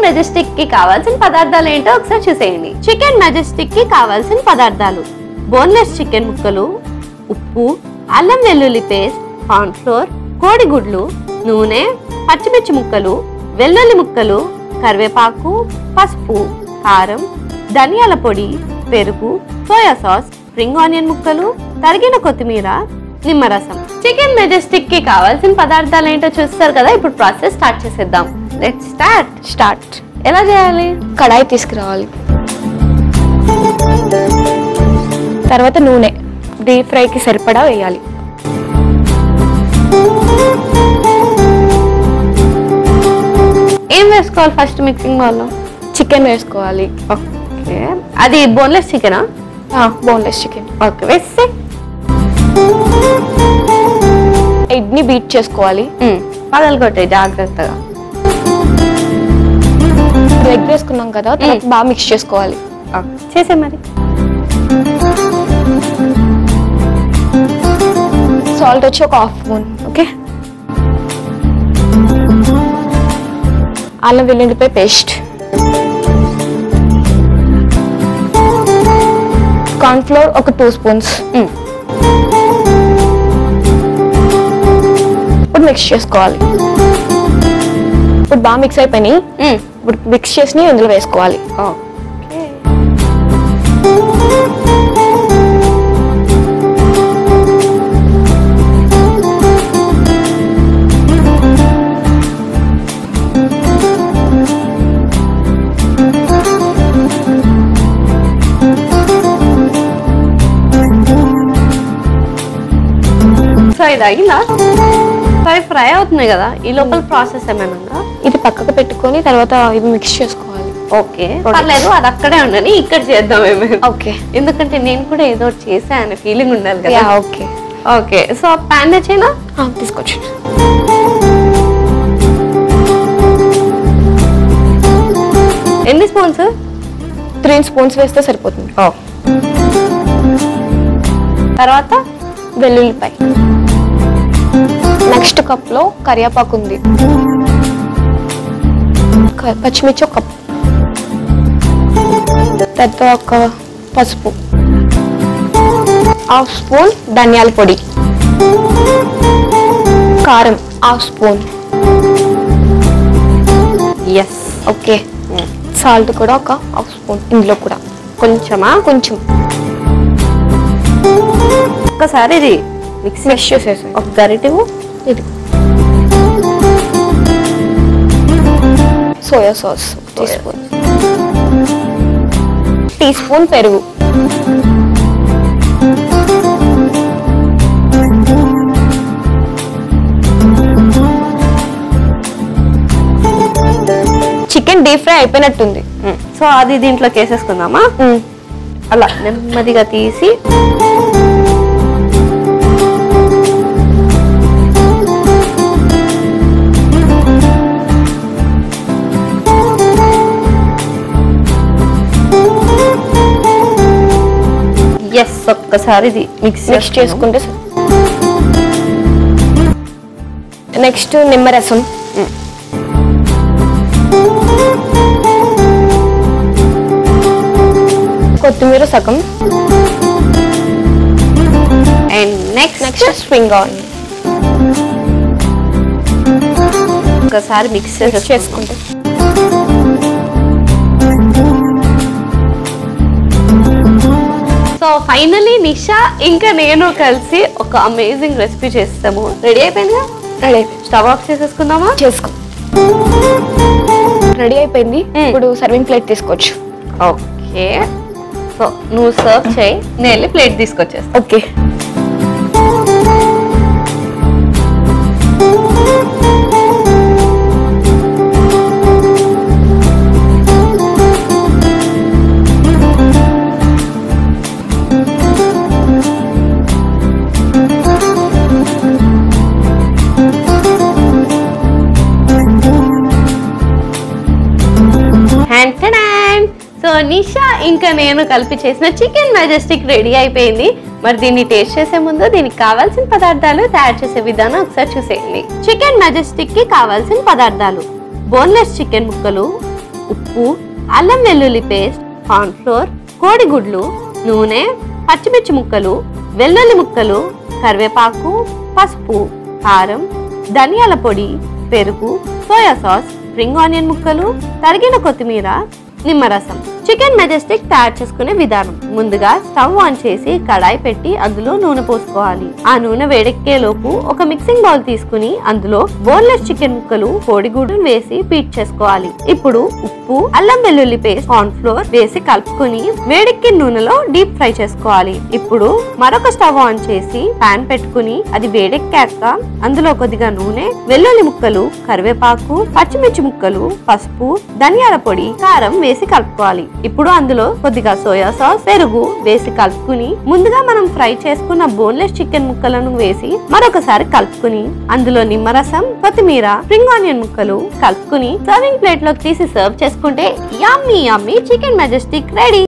chicken Majestic కి కావాల్సిన పదార్థాలు ఏంటో ఒకసారి చూసేయండి చికెన్ మెజెస్టిక్ కి కావాల్సిన పదార్థాలు బోన్లెస్ చికెన్ ముక్కలు ఉప్పు అల్లం వెల్లుల్లి పేస్ట్ కార్న్ ఫ్లోర్ కోడిగుడ్లు నూనె పచ్చిమిర్చి ముక్కలు వెల్లుల్లి ముక్కలు కరివేపాకు పసుపు కారం ధనియాల పొడి పెరుగు సోయా సాస్ స్ప్రింగ్ ఆనియన్ ముక్కలు తరిగిన కొత్తిమీర నిమ్మరసం చికెన్ మెజెస్టిక్ కి కావాల్సిన పదార్థాలు ఏంటో చూస్తారు కదా ఇప్పుడు ప్రాసెస్ స్టార్ట్ చేసేద్దాం లెట్ స్టార్ట్ స్టార్ట్ ఎలా చేయాలి కడాయి తీసుకురావాలి తర్వాత నూనె డీప్ ఫ్రైకి సరిపడా వేయాలి ఏం వేసుకోవాలి ఫస్ట్ మిక్సింగ్ బౌల్లో చికెన్ వేసుకోవాలి ఓకే అది బోన్లెస్ చికెనా బోన్లెస్ చికెన్ ఓకే వేస్తే ఎగ్ని బీట్ చేసుకోవాలి పగలు కొట్టే జాగ్రత్తగా ఎగ్ వేసుకున్నాం కదా తర్వాత బాగా మిక్స్ చేసుకోవాలి చేసే మరి సాల్ట్ వచ్చి ఒక హాఫ్ స్పూన్ ఓకే అల్లం వెల్లుల్లిపై పేస్ట్ కార్న్ఫ్లోర్ ఒక టూ స్పూన్స్ ఇప్పుడు మిక్స్ చేసుకోవాలి ఇప్పుడు బాగా మిక్స్ అయిపోయినాయి ఇప్పుడు మిక్స్ చేసి ఇందులో వేసుకోవాలి సో ఇది అయిందా ఫ్రై ఫ్రై అవుతుంది కదా ఈ లోపల ప్రాసెస్ ఏమైనా ఉందా ఇది పక్కకు పెట్టుకొని తర్వాత ఇవి మిక్స్ చేసుకోవాలి ఓకే పర్లేదు అది అక్కడే ఉండని ఇక్కడ చేద్దాం ఏమైనా ఓకే ఎందుకంటే నేను కూడా ఏదో ఒకటి చేసా అనే ఫీలింగ్ ఉండాలి యా కదా ఓకే ఓకే సో ప్యాన్ తెచ్చేనా తీసుకొచ్చి ఎన్ని స్పూన్స్ త్రీ స్పూన్స్ వేస్తే సరిపోతుంది తర్వాత వెల్లుల్లిపాయ నెక్స్ట్ కప్లో కరివేపాకు ఉంది క- పచ్చిమిర్చి ఒక కప్ తర్వాత ఒక పసుపు హాఫ్ స్పూన్ ధనియాల పొడి కారం half spoon yes okay salt కూడా ఒక హాఫ్ స్పూన్ ఇందులో కూడా కొంచెమా కొంచెం ఒక్కసారి ఇది మిక్సీ మిక్స్ చేసేసి ఒక గరిటెవు ఇది soya sauce teaspoon teaspoon పెరుగు చికెన్ డీప్ ఫ్రై అయిపోయినట్టుంది సో అది దీంట్లోకి వేసేసుకుందామా అలా నెమ్మదిగా తీసి ఎస్ ఒక్కసారి ఇది మిక్స్ మిక్స్ చేసుకుంటే నెక్స్ట్ నిమ్మరసం కొత్తిమీర సగం and next next spring onion ఒకసారి మిక్స్ మిక్స్ చేసేసుకుంటాం చేసుకుంటే సో ఫైనలీ నిషా ఇంకా నేను కలిసి ఒక అమేజింగ్ రెసిపీ చేస్తాము రెడీ అయిపోయిందిగా రెడీ అయిపోయింది స్టవ్ ఆఫ్ చేసేసుకుందామా చేసుకో రెడీ అయిపోయింది ఇప్పుడు సర్వింగ్ ప్లేట్ తీసుకోవచ్చు ఓకే సో నువ్వు సర్వ్ చేయి నేను వెళ్ళి ప్లేట్ తీసుకొచ్చేస్తా ఓకే హ్యాండ్ సో నిషా ఇంకా నేను కలిపి చేసిన చికెన్ మెజెస్టిక్ రెడీ అయిపోయింది మరి దీన్ని టేస్ట్ చేసే ముందు దీనికి కావాల్సిన పదార్థాలు తయారు చేసే విధానం ఒకసారి చూసేయండి చికెన్ మెజెస్టిక్ కి కావాల్సిన పదార్థాలు బోన్లెస్ చికెన్ ముక్కలు ఉప్పు అల్లం వెల్లుల్లి పేస్ట్ కార్న్ఫ్లోర్ కోడిగుడ్లు నూనె పచ్చిమిర్చి ముక్కలు వెల్లుల్లి ముక్కలు కరివేపాకు పసుపు కారం ధనియాల పొడి పెరుగు సోయా సాస్ స్ప్రింగ్ ఆనియన్ ముక్కలు తరిగిన కొత్తిమీర నిమ్మరసం చికెన్ మెజెస్టిక్ తయారు చేసుకునే విధానం ముందుగా స్టవ్ ఆన్ చేసి కడాయి పెట్టి అందులో నూనె పోసుకోవాలి ఆ నూనె వేడెక్కే లోపు ఒక మిక్సింగ్ బౌల్ తీసుకుని అందులో బోన్లెస్ చికెన్ ముక్కలు కోడిగూడు వేసి బీట్ చేసుకోవాలి ఇప్పుడు ఉప్పు అల్లం వెల్లుల్లి పేస్ట్ కార్న్ ఫ్లోర్ వేసి కలుపుకొని వేడెక్కిన నూనెలో డీప్ ఫ్రై చేసుకోవాలి ఇప్పుడు మరొక స్టవ్ ఆన్ చేసి పాన్ పెట్టుకుని అది వేడెక్కాక అందులో కొద్దిగా నూనె వెల్లుల్లి ముక్కలు కరివేపాకు పచ్చిమిర్చి ముక్కలు పసుపు ధనియాల పొడి కారం వేసి కలుపుకోవాలి ఇప్పుడు అందులో కొద్దిగా సోయా సాస్ పెరుగు వేసి కలుపుకుని ముందుగా మనం ఫ్రై చేసుకున్న బోన్లెస్ చికెన్ ముక్కలను వేసి మరొకసారి కలుపుకుని అందులో నిమ్మరసం కొత్తిమీర స్ప్రింగ్ ఆనియన్ ముక్కలు కలుపుకుని సర్వింగ్ ప్లేట్ లోకి తీసి సర్వ్ చేసుకుంటే yummy yummy chicken majestic ready